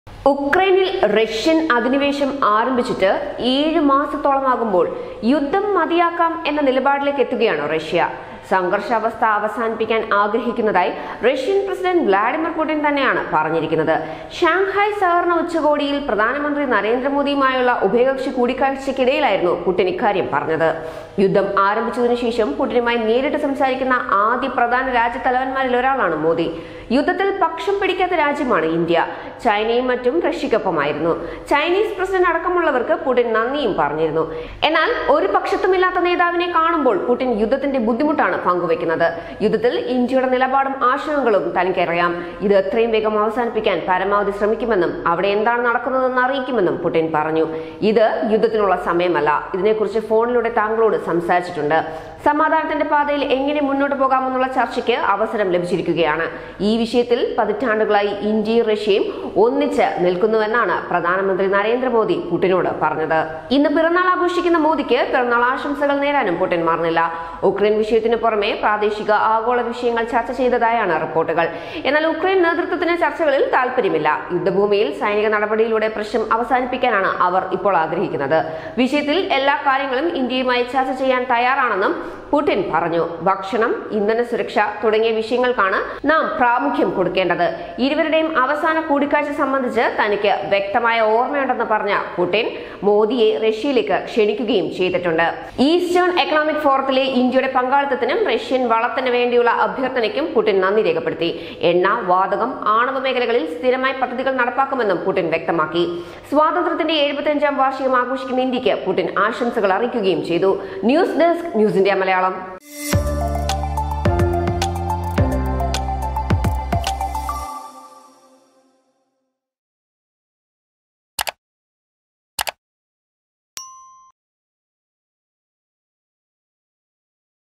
ഉക്രൈനിൽ Russian അധിനിവേശം ആരംഭിച്ചിട്ട് ഏഴ് മാസത്തോളമാകുമ്പോൾ യുദ്ധം മതിയാക്കാം എന്ന നിലപാടിലേക്ക് എത്തുകയാണ് റഷ്യ സംഘർഷാവസ്ഥ അവസാനിപ്പിക്കാൻ ആഗ്രഹിക്കുന്നതായി റഷ്യൻ പ്രസിഡന്റ് വ്ളാഡിമിർ പുടിൻ തന്നെയാണ് പറഞ്ഞിരിക്കുന്നത് ഷാങ്ഹായ് സഹകരണ ഉച്ചകോടിയിൽ പ്രധാനമന്ത്രി നരേന്ദ്രമോദിയുമായുള്ള ഉഭയകക്ഷി കൂടിക്കാഴ്ചയ്ക്കിടയിലായിരുന്നു പുടിൻ ഇക്കാര്യം പറഞ്ഞത് യുദ്ധം ആരംഭിച്ചതിനു ശേഷം പുടിനുമായി നേരിട്ട് സംസാരിക്കുന്ന ആദ്യ പ്രധാന രാജ്യത്തലവന്മാരിൽ ഒരാളാണ് മോദി യുദ്ധത്തിൽ പക്ഷം പിടിക്കാത്ത രാജ്യമാണ് ഇന്ത്യ ചൈനയും മറ്റും റഷ്യക്കൊപ്പമായിരുന്നു ചൈനീസ് പ്രസിഡന്റ് അടക്കമുള്ളവർക്ക് പുടിൻ നന്ദിയും പറഞ്ഞിരുന്നു എന്നാൽ ഒരു പക്ഷത്തുമില്ലാത്ത നേതാവിനെ കാണുമ്പോൾ പുടിൻ യുദ്ധത്തിന്റെ ബുദ്ധിമുട്ടാണ് പങ്കുവെക്കുന്നത് യുദ്ധത്തിൽ ഇന്ത്യയുടെ നിലപാടും ആശയങ്ങളും തനിക്കറിയാം ഇത് എത്രയും വേഗം അവസാനിപ്പിക്കാൻ പരമാവധി ശ്രമിക്കുമെന്നും അവിടെ എന്താണ് നടക്കുന്നതെന്ന് അറിയിക്കുമെന്നും പുടിൻ പറഞ്ഞു ഇത് യുദ്ധത്തിനുള്ള സമയമല്ല ഇതിനെക്കുറിച്ച് ഫോണിലൂടെ താങ്കളോട് സംസാരിച്ചിട്ടുണ്ട് സമാധാനത്തിന്റെ പാതയിൽ എങ്ങനെ മുന്നോട്ട് പോകാമെന്നുള്ള ചർച്ചയ്ക്ക് അവസരം ലഭിച്ചിരിക്കുകയാണ് ഈ വിഷയത്തിൽ പതിറ്റാണ്ടുകളായി ഇന്ത്യയും റഷ്യയും ഒന്നിച്ച് നിൽക്കുന്നുവെന്നാണ് പ്രധാനമന്ത്രി നരേന്ദ്രമോദി പുടിനോട് പറഞ്ഞത് ഇന്ന് പിറന്നാൾ ആഘോഷിക്കുന്ന മോദിക്ക് പിറന്നാൾ ആശംസകൾ നേരാനും പുടിൻ മറന്നില്ല ഉക്രൈൻ വിഷയത്തിന് പുറമെ പ്രാദേശിക ആഗോള വിഷയങ്ങൾ ചർച്ച ചെയ്തതായാണ് റിപ്പോർട്ടുകൾ എന്നാൽ ഉക്രൈൻ നേതൃത്വത്തിന് ചർച്ചകളിൽ താല്പര്യമില്ല യുദ്ധഭൂമിയിൽ സൈനിക നടപടിയിലൂടെ പ്രശ്നം അവസാനിപ്പിക്കാനാണ് അവർ ഇപ്പോൾ ആഗ്രഹിക്കുന്നത് വിഷയത്തിൽ എല്ലാ കാര്യങ്ങളും ഇന്ത്യയുമായി ചർച്ച ചെയ്യാൻ തയ്യാറാണെന്നും പുടിൻ പറഞ്ഞു ഭക്ഷണം ഇന്ധന സുരക്ഷ തുടങ്ങിയ വിഷയങ്ങൾക്കാണ് നാം പ്രാമുഖ്യം കൊടുക്കേണ്ടത് ഇരുവരുടെയും അവസാന കൂടിക്കാഴ്ച സംബന്ധിച്ച് തനിക്ക് വ്യക്തമായ ഓർമ്മയുണ്ടെന്ന് പറഞ്ഞ പുടിൻ മോദിയെ റഷ്യയിലേക്ക് ക്ഷണിക്കുകയും ചെയ്തിട്ടുണ്ട് ഈസ്റ്റേൺ എക്കണോമിക് ഫോറത്തിലെ ഇന്ത്യയുടെ പങ്കാളിത്തത്തിനും റഷ്യൻ വളത്തിന് വേണ്ടിയുള്ള അഭ്യർത്ഥനയ്ക്കും പുടിൻ നന്ദി രേഖപ്പെടുത്തി എണ്ണ വാതകം ആണവ മേഖലകളിൽ സ്ഥിരമായി പദ്ധതികൾ നടപ്പാക്കുമെന്നും പുടിൻ വ്യക്തമാക്കി സ്വാതന്ത്ര്യത്തിന്റെ എഴുപത്തിയഞ്ചാം വാർഷികം ആഘോഷിക്കുന്ന ഇന്ത്യക്ക് പുടിൻ ആശംസകൾ അറിയിക്കുകയും ചെയ്തു news desk news India Malayalam